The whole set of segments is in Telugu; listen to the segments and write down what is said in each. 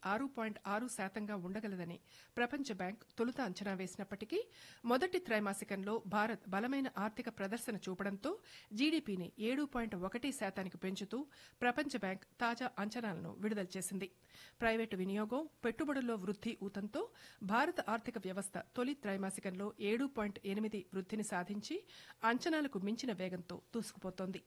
ఆరు పాయింట్ ఆరు శాతంగా ఉండగలదని ప్రపంచ బ్యాంక్ తొలుత అంచనా వేసినప్పటికీ మొదటి త్రైమాసికంలో భారత్ బలమైన ఆర్థిక ప్రదర్శన చూపడంతో జీడీపీని ఏడు పాయింట్ ఒకటి శాతానికి పెంచుతూ ప్రపంచ బ్యాంక్ తాజా అంచనాలను విడుదల చేసింది ప్రైవేటు వినియోగం పెట్టుబడుల్లో వృద్ధి ఊతంతో భారత ఆర్థిక వ్యవస్థ తొలి త్రైమాసికంలో ఏడు పాయింట్ ఎనిమిది వృద్ధిని సాధించి అంచనాలకు మించిన వేగంతో దూసుకుపోతోంది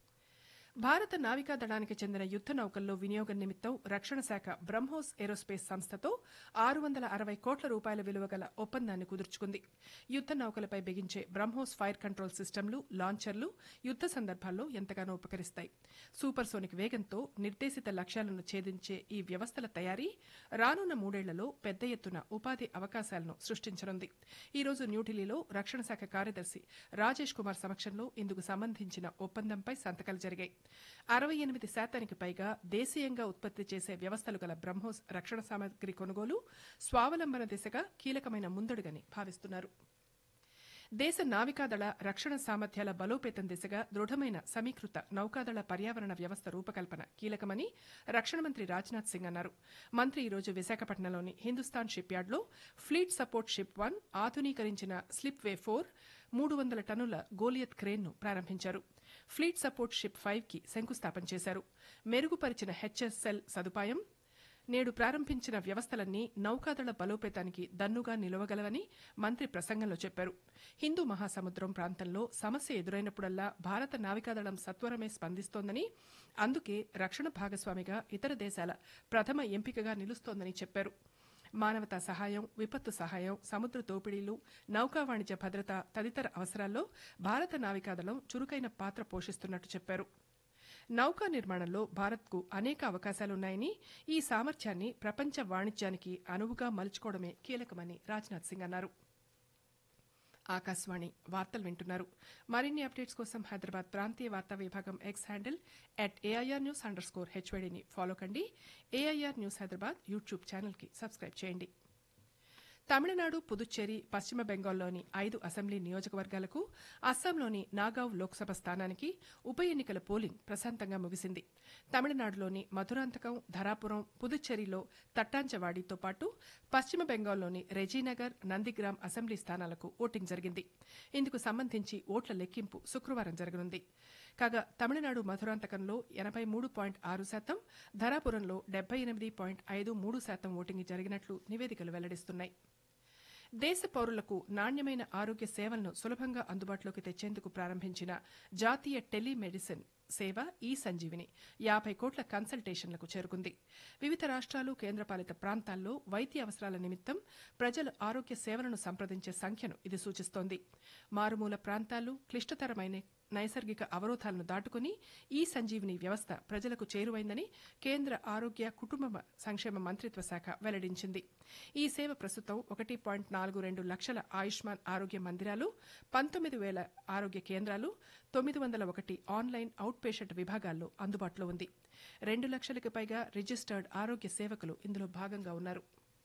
భారత నావికా దళానికి చెందిన యుద్ద నౌకల్లో వినియోగం నిమిత్తం రక్షణ శాఖ బ్రహ్మోస్ ఏరోస్పేస్ సంస్థతో ఆరు వందల అరవై కోట్ల రూపాయల విలువ గల ఒప్పందాన్ని కుదుర్చుకుంది యుద్ద నౌకలపై బిగించే బ్రహ్మోస్ ఫైర్ కంట్రోల్ సిస్టమ్లు లాంచర్లు యుద్ద సందర్భాల్లో ఎంతగానో ఉపకరిస్తాయి సూపర్సోనిక్ వేగంతో నిర్దేశిత లక్ష్యాలను ఛేదించే ఈ వ్యవస్థల తయారీ రానున్న మూడేళ్లలో పెద్ద ఎత్తున ఉపాధి అవకాశాలను సృష్టించనుంది ఈ రోజు న్యూఢిల్లీలో రక్షణ శాఖ కార్యదర్శి రాజేష్ కుమార్ సమక్షంలో ఇందుకు సంబంధించిన ఒప్పందంపై సంతకాలు జరిగాయి అరవై ఎనిమిది శాతానికి పైగా దేశీయంగా ఉత్పత్తి చేసే వ్యవస్థలు గల బ్రహ్మోస్ రక్షణ సామగ్రి కొనుగోలు స్వావలంబన దిశగా కీలకమైన ముందడుగని భావిస్తున్నారు దేశ నావికాదళ రక్షణ సామర్థ్యాల బలోపేతం దిశగా దృఢమైన సమీకృత నౌకాదళ పర్యావరణ వ్యవస్థ రూపకల్పన కీలకమని రక్షణ మంత్రి రాజ్నాథ్ సింగ్ అన్నారు మంత్రి ఈరోజు విశాఖపట్నంలోని హిందుస్థాన్ షిప్ యార్డ్లో ఫ్లీట్ సపోర్ట్ షిప్ వన్ ఆధునీకరించిన స్లిప్ వే ఫోర్ మూడు వందల టన్నుల గోలియత్ క్రేన్ను ప్రారంభించారు ఫ్లీట్ సపోర్ట్ షిప్ ఫైవ్ కి శంకుస్థాపన చేశారు మెరుగుపరిచిన హెచ్ఎస్ఎల్ సదుపాయం నేడు ప్రారంభించిన వ్యవస్థలన్నీ నౌకాదళ బలోపేతానికి దన్నుగా నిలవగలవని మంత్రి ప్రసంగంలో చెప్పారు హిందూ మహాసముద్రం ప్రాంతంలో సమస్య ఎదురైనప్పుడల్లా భారత నావికాదళం సత్వరమే స్పందిస్తోందని అందుకే రక్షణ భాగస్వామిగా ఇతర దేశాల ప్రథమ ఎంపికగా నిలుస్తోందని చెప్పారు మానవతా సహాయం విపత్తు సహాయం సముద్ర దోపిడీలు నౌకా వాణిజ్య భద్రత తదితర అవసరాల్లో భారత నావికాదళం చురుకైన పాత్ర పోషిస్తున్నట్టు చెప్పారు నౌకా నిర్మాణంలో భారత్కు అనేక అవకాశాలున్నాయని ఈ సామర్థ్యాన్ని ప్రపంచ వాణిజ్యానికి అనువుగా మలుచుకోవడమే కీలకమని రాజ్నాథ్ సింగ్ అన్నారు ఆకాశవాణి వార్తలు వింటున్నారు మరిన్ని అప్డేట్స్ కోసం హైదరాబాద్ ప్రాంతీయ వార్తా విభాగం X handle at AIR news underscore స్కోర్ హెచ్వైడీని ఫాలో కండి ఏఐఆర్ న్యూస్ హైదరాబాద్ యూట్యూబ్ ఛానల్కి సబ్స్క్రైబ్ చేయండి తమిళనాడు పుదుచ్చేరి పశ్చిమ బెంగాల్లోని ఐదు అసెంబ్లీ నియోజకవర్గాలకు అస్సాంలోని నాగావ్ లోక్సభ స్థానానికి ఉప ఎన్నికల పోలింగ్ ప్రశాంతంగా ముగిసింది తమిళనాడులోని మధురాంతకం ధరాపురం పుదుచ్చేరిలో తట్టాంచవాడితో పాటు పశ్చిమ బెంగాల్లోని రెజీనగర్ నందిగ్రామ్ అసెంబ్లీ స్థానాలకు ఓటింగ్ జరిగింది ఇందుకు సంబంధించి ఓట్ల లెక్కింపు శుక్రవారం జరగనుంది కాగా తమిళనాడు మధురాంతకంలో ఎనబై మూడు పాయింట్ ఆరు శాతం ధరాపురంలో డెబ్బై ఎనిమిది పాయింట్ ఐదు మూడు శాతం ఓటింగ్ జరిగినట్లు నివేదికలు వెల్లడిస్తున్నాయి దేశ పౌరులకు నాణ్యమైన ఆరోగ్య సేవలను సులభంగా అందుబాటులోకి తెచ్చేందుకు ప్రారంభించిన జాతీయ టెలిమెడిసిన్ సేవ ఈ సంజీవిని యాభై కోట్ల కన్సల్టేషన్లకు చేరుకుంది వివిధ రాష్ట్రాలు కేంద్రపాలిత ప్రాంతాల్లో వైద్య అవసరాల నిమిత్తం ప్రజలు ఆరోగ్య సేవలను సంప్రదించే సంఖ్యను ఇది సూచిస్తోంది మారుమూల ప్రాంతాలు క్లిష్టతరమైన నైసర్గిక అవరోధాలను దాటుకుని ఈ సంజీవిని వ్యవస్థ ప్రజలకు చేరువైందని కేంద్ర ఆరోగ్య కుటుంబ సంక్షేమ మంత్రిత్వ శాఖ వెల్లడించింది ఈ సేవ ప్రస్తుతం ఒకటి పాయింట్ నాలుగు రెండు లక్షల ఆయుష్మాన్ ఆరోగ్య మందిరాలు పంతొమ్మిది వేల ఆరోగ్య కేంద్రాలు తొమ్మిది వందల ఒకటి ఆన్లైన్ అవుట్ పేషెంట్ విభాగాల్లో అందుబాటులో ఉంది రెండు లక్షలకు పైగా రిజిస్టర్డ్ ఆరోగ్య సేవకులు ఇందులో భాగంగా ఉన్నారు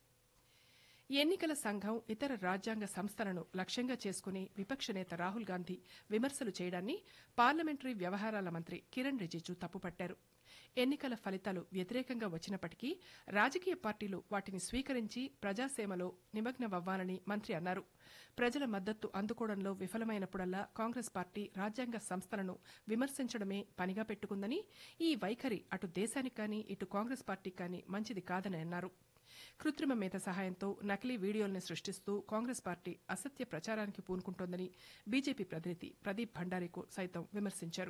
ఎన్నికల సంఘం ఇతర రాజ్యాంగ సంస్థలను లక్ష్యంగా చేసుకుని విపక్ష నేత రాహుల్ గాంధీ విమర్శలు చేయడాన్ని పార్లమెంటరీ వ్యవహారాల మంత్రి కిరణ్ రిజిజు తప్పుపట్టారు ఎన్నికల ఫలితాలు వ్యతిరేకంగా వచ్చినప్పటికీ రాజకీయ పార్టీలు వాటిని స్వీకరించి ప్రజాసేవలో నిమగ్నమవ్వాలని మంత్రి అన్నారు ప్రజల మద్దతు అందుకోవడంలో విఫలమైనప్పుడల్లా కాంగ్రెస్ పార్టీ రాజ్యాంగ సంస్థలను విమర్శించడమే పనిగా పెట్టుకుందని ఈ వైఖరి అటు దేశానికి కానీ ఇటు కాంగ్రెస్ పార్టీకి కానీ మంచిది కాదని అన్నారు కృత్రిమ మేధ సహాయంతో నకిలీ వీడియోల్ని సృష్టిస్తూ కాంగ్రెస్ పార్టీ అసత్య ప్రచారానికి పూనుకుంటోందని బీజేపీ ప్రతినిధి ప్రదీప్ భండారీకు సైతం విమర్శించారు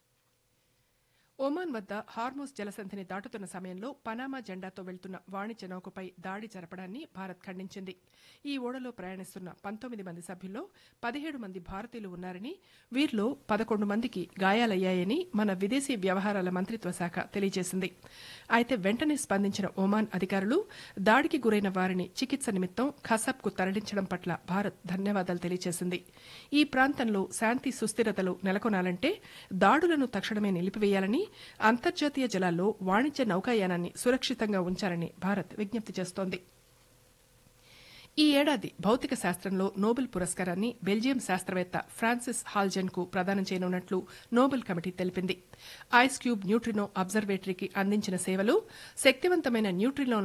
ఒమాన్ వద్ద హార్మోస్ జలసంధిని దాటుతున్న సమయంలో పనామా జెండాతో వెళ్తున్న వాణిజ్య నౌకపై దాడి జరపడాన్ని భారత్ ఖండించింది ఈ ఓడలో ప్రయాణిస్తున్న పంతొమ్మిది మంది సభ్యుల్లో పదిహేడు మంది భారతీయులు ఉన్నారని వీరిలో పదకొండు మందికి గాయాలయ్యాయని మన విదేశీ వ్యవహారాల మంత్రిత్వ శాఖ తెలియజేసింది అయితే వెంటనే స్పందించిన ఒమాన్ అధికారులు దాడికి గురైన వారిని చికిత్స నిమిత్తం ఖసబ్కు తరలించడం పట్ల భారత్ ధన్యవాదాలు తెలియజేసింది ఈ ప్రాంతంలో శాంతి సుస్థిరతలు నెలకొనాలంటే దాడులను తక్షణమే నిలిపివేయాలని అంతర్జాతీయ జలాల్లో వాణిజ్య నౌకాయానాన్ని సురక్షితంగా ఉంచాలని భారత్ విజ్ఞప్తి చేస్తోంది ఈ ఏడాది భౌతిక శాస్త్రంలో నోబెల్ పురస్కారాన్ని బెల్జియం శాస్త్రవేత్త ఫ్రాన్సిస్ హాల్జెన్ కు ప్రదానం చేయనున్నట్లు నోబెల్ కమిటీ తెలిపింది ఐస్ క్యూబ్ న్యూట్రినో అబ్జర్వేటరీకి అందించిన సేవలు శక్తివంతమైన న్యూట్రినో